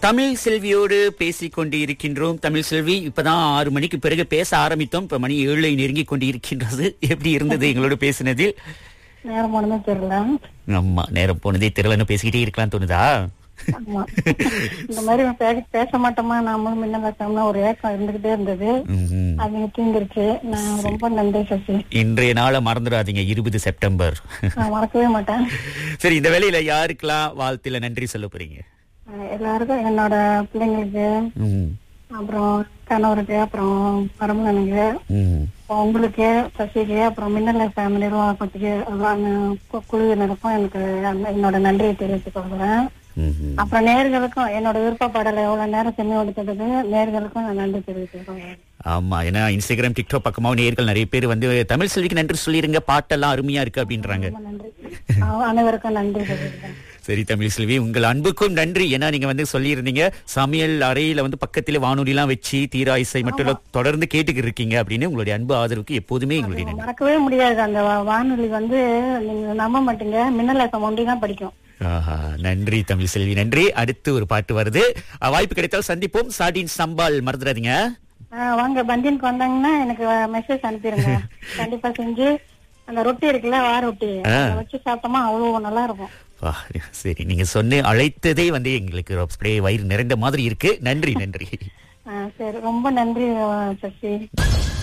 தமிழ் செல்வியோடு பேசிக் கொண்டு இருக்கின்றோம் தமிழ் செல்வி இப்பதான் ஆறு மணிக்கு பிறகு பேச ஆரம்பித்தோம் இப்ப மணி ஏழை நெருங்கி கொண்டு இருக்கின்றது எப்படி இருந்தது எங்களோட பேசினதில் நேரம் போனதே தெரியல ஆமா நேரம் போனதே தெரியலன்னு பேசிக்கிட்டே இருக்கலாம் தோணுதா ஆமா இந்த மாதிரி பே- பேச மாட்டோமா நாமளும் முன்ன பேசாம ஒரு ஏக்கம் இருந்துகிட்டே இருந்தது ம்ஹும். அது தீர்ந்துருச்சு நான் ரொம்ப நன்றி சசி இன்றைய நாளை மறந்துடாதீங்க இருபது செப்டம்பர் நான் மறக்கவே மாட்டேன் சரி இந்த வேலையில யாருக்கெல்லாம் வாழ்த்துல நன்றி சொல்ல போறீங்க அஹ் எல்லாருக்கும் என்னோட பிள்ளைங்களுக்கு ம், அப்புறம் கணவருக்கு அப்புறம் மருமகனுக்கு ம். அப்புறம் உங்களுக்கு சசிக்கு அப்புறம் மின்னல் ஃபேமிலி நிர்வாகத்துக்கு அப்புறம் கு- குழுவினருக்கும் எனக்கு அந்த- என்னோட நன்றியை தெரிவித்துக் கொள்கிறேன் ம்ஹும். அப்புறம் நேர்களுக்கும் என்னோட விருப்பப்பாடலை எவ்வளவு நேரம் செம்மி கொடுத்ததுக்கு நேர்களுக்கும் நான் நன்றி தெரிவித்துக் கொள்கிறேன் ஆமா ஏன்னா இன்ஸ்டாகிராம் டிக்டாக் பக்கமாவும் நேர்கள் நிறைய பேர் வந்து தமிழ் செல்விக்கு நன்றி சொல்லிருங்க பாட்டெல்லாம் அருமையா இருக்கு அப்படின்றாங்க ரொம்ப நன்றி அஹ் அனைவருக்கும் நன்றி தெரிவிக்கிறேன் சரி தமிழ் செல்வி உங்கள் அன்புக்கும் நன்றி ஏன்னா நீங்க வந்து சொல்லியிருந்தீங்க சமையல் அறையில வந்து பக்கத்துல வானொலி எல்லாம் வச்சு தீரா இசை மட்டும் தொடர்ந்து கேட்டுக்கிட்டு இருக்கீங்க அப்படின்னு உங்களுடைய அன்பு ஆதரவுக்கு எப்போதுமே எங்களுடைய நன்றி மறக்கவே முடியாது அந்த வா- வானொலி வந்து நீங்க நம்ப மாட்டீங்க மின்னல் எஃப்எம் ஒண்டி தான் படிக்கும் ஆஹா, நன்றி தமிழ் செல்வி நன்றி அடுத்து ஒரு பாட்டு வருது அஹ், வாய்ப்பு கிடைத்தால் சந்திப்போம் சாடின் சம்பால் மறந்துடாதீங்க அஹ் வாங்க பந்தியனுக்கு வந்தாங்கன்னா எனக்கு மெசேஜ் அனுப்பிடுங்க கண்டிப்பா செஞ்சு அந்த ரொட்டி இருக்குல்ல வா ரொட்டி அதை வச்சு சாப்பிட்டோமா அவ்வளவு நல்லா இருக்கும் வா, சரி நீங்க சொன்ன அழைத்ததே வந்து எங்களுக்கு அப்படியே வயிறு நிறைந்த மாதிரி இருக்கு நன்றி நன்றி அஹ் சரி ரொம்ப நன்றி அஹ் சசி